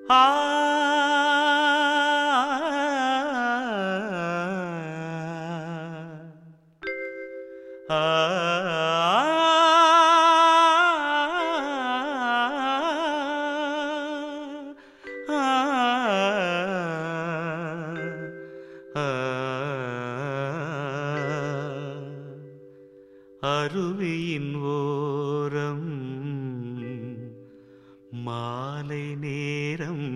ஆ ஆ அருவியின் ஓரம் மாலை நேரம்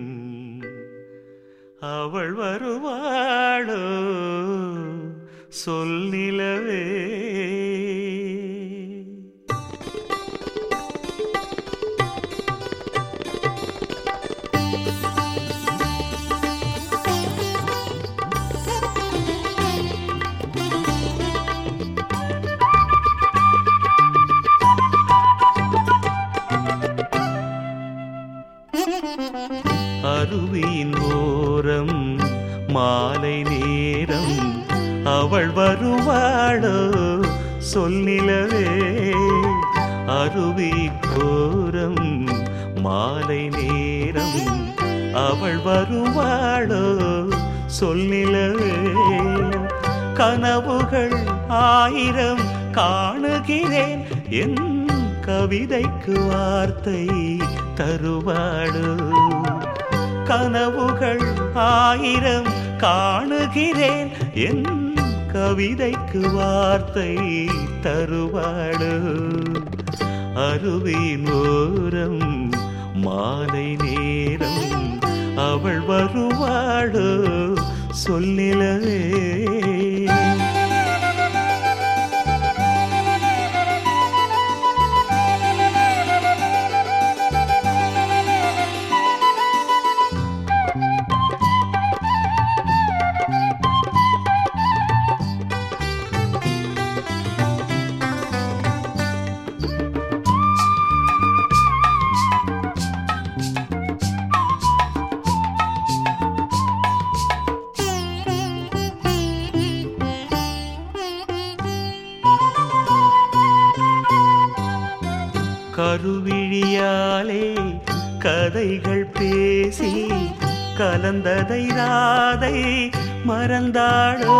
அவள் வருவாளோ சொல் நிலவே அருவியின் ஓரம் மாலை நேரம் அவள் வருவாளோ சொல் நிலவே அருவி கோரம் மாலை நேரம் அவள் வருவாளோ சொல் நிலவே கனவுகள் ஆயிரம் காணுகிறேன் என் கவிதைக்கு வார்த்தை தருவாளோ கனவுகள் ஆயிரம் காணுகிறேன் என் கவிதைக்கு வார்த்தை தருவாளோ அருவியின் ஓரம் மாலை நேரம் அவள் வருவாளோ சொல்லிலவே கருவிழியாலே கதைகள் பேசி கலந்ததை ராதை மறந்தாளோ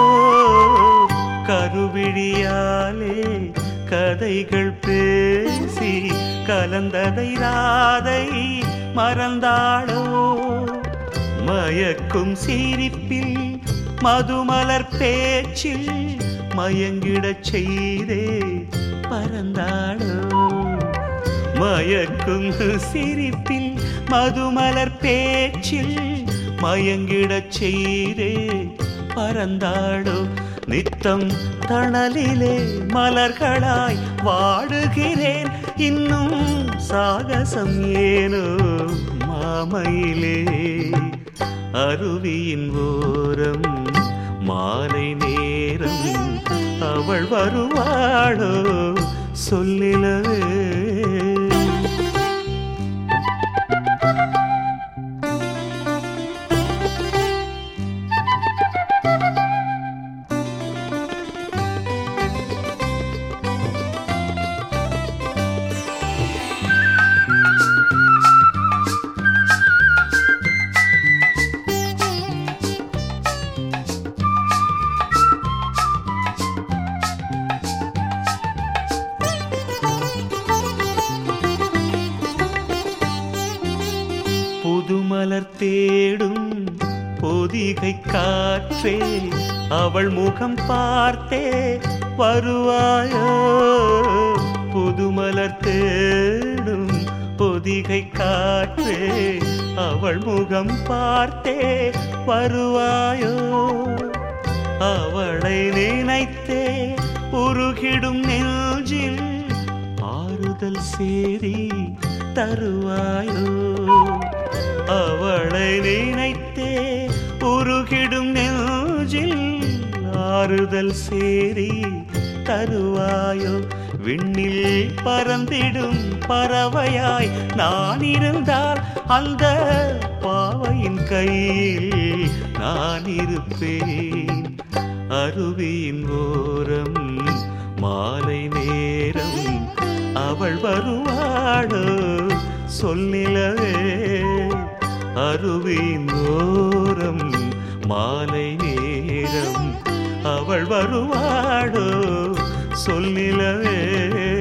கருவிழியாலே கதைகள் பேசி கலந்ததை ராதை மறந்தாளோ மயக்கும் சிரிப்பில் மதுமலர் பேச்சில் மயங்கிடச் செய்தே பறந்தாளோ மயக்கும் சிரிப்பில் மதுமலர் பேச்சில் மயங்கிடச் செய்தே பறந்தாளோ நித்தம் தணலிலே மலர்களாய் வாடுகிறேன் இன்னும் சாகசம் ஏனோ மாமையிலே அருவியின் ஓரம் மாலை நேரம் அவள் வருவாளோ சொல்லிலவே புதுமலர் தேடும் பொதிகை காற்றே அவள் முகம் பார்த்தே வருவாயோ புதுமலர் தேடும் பொதிகை காற்றே அவள் முகம் பார்த்தே வருவாயோ அவளை நினைத்தே உருகிடும் நெஞ்சில் ஆறுதல் சேரி தருவாயோ அவளை நினைத்தே உருகிடும் நெஞ்சில் ஆறுதல் சேரி தருவாயோ விண்ணில் பறந்திடும் பறவையாய் நான் இருந்தால் அந்த பாவையின் கையில் நான் இருப்பேன் அருவியின் ஓரம் மாலை நேரம் அவள் வருவாளோ சொல்லிலவே அருவியின் ஓரம் மாலை நேரம் அவள் வருவாடோ சொல்லிலவே